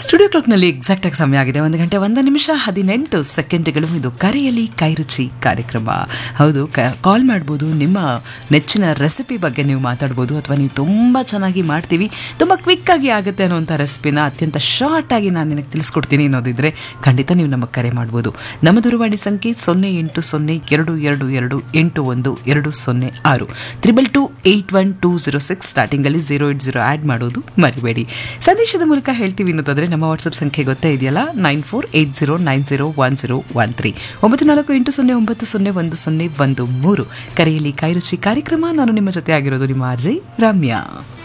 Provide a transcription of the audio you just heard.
studio ಕ್ಲಾಕ್ನಲ್ಲಿ exact ಆಗಿ ಸಮಯ ಆಗಿದೆ ಒಂದು ಗಂಟೆ ಒಂದು ನಿಮಿಷ ಹದಿನೆಂಟು ಸೆಕೆಂಡ್ಗಳು ಇದು ಕರೆಯಲ್ಲಿ ಕೈರುಚಿ ಕಾರ್ಯಕ್ರಮ ಹೌದು ಕಾಲ್ ಮಾಡ್ಬೋದು ನಿಮ್ಮ ನೆಚ್ಚಿನ ರೆಸಿಪಿ ಬಗ್ಗೆ ನೀವು ಮಾತಾಡ್ಬೋದು ಅಥವಾ ನೀವು ತುಂಬ ಚೆನ್ನಾಗಿ ಮಾಡ್ತೀವಿ ತುಂಬ ಕ್ವಿಕ್ಕಾಗಿ ಆಗುತ್ತೆ ಅನ್ನುವಂಥ ರೆಸಿಪಿನ ಅತ್ಯಂತ ಶಾರ್ಟ್ ಆಗಿ ನಾನು ನಿನಗೆ ತಿಳಿಸ್ಕೊಡ್ತೀನಿ ಅನ್ನೋದಿದ್ರೆ ಖಂಡಿತ ನೀವು ನಮಗೆ ಕರೆ ಮಾಡ್ಬೋದು ನಮ್ಮ ದೂರವಾಣಿ ಸಂಖ್ಯೆ ಸೊನ್ನೆ ಎಂಟು ಸೊನ್ನೆ ಎರಡು ಎರಡು ಎರಡು ಎಂಟು ಒಂದು ಎರಡು ಸೊನ್ನೆ ಆರು triple two eight one two zero six ಸ್ಟಾರ್ಟಿಂಗಲ್ಲಿ ಜೀರೋ ಏಟ್ ಜೀರೋ ಆ್ಯಡ್ ಮಾಡೋದು ಮರಿಬೇಡಿ ಸಂದೇಶದ ಮೂಲಕ ಹೇಳ್ತೀವಿ ಅನ್ನೋದಾದ್ರೆ ನಮ್ಮ ವಾಟ್ಸಪ್ ಸಂಖ್ಯೆ ಗೊತ್ತೇ ಇದೆಯಲ್ಲ nine four eight zero nine zero one zero one three ಒಂಬತ್ತು ನಾಲ್ಕು ಎಂಟು ಸೊನ್ನೆ ಒಂಬತ್ತು ಸೊನ್ನೆ ಒಂದು ಸೊನ್ನೆ ಒಂದು ಮೂರು ಕರೆಯಲ್ಲಿ ಕೈರುಚಿ ಕಾರ್ಯಕ್ರಮ ನಾನು ನಿಮ್ಮ ಜೊತೆ ಆಗಿರೋದು ನಿಮ್ಮ ಆರ್ಜೆ ರಮ್ಯಾ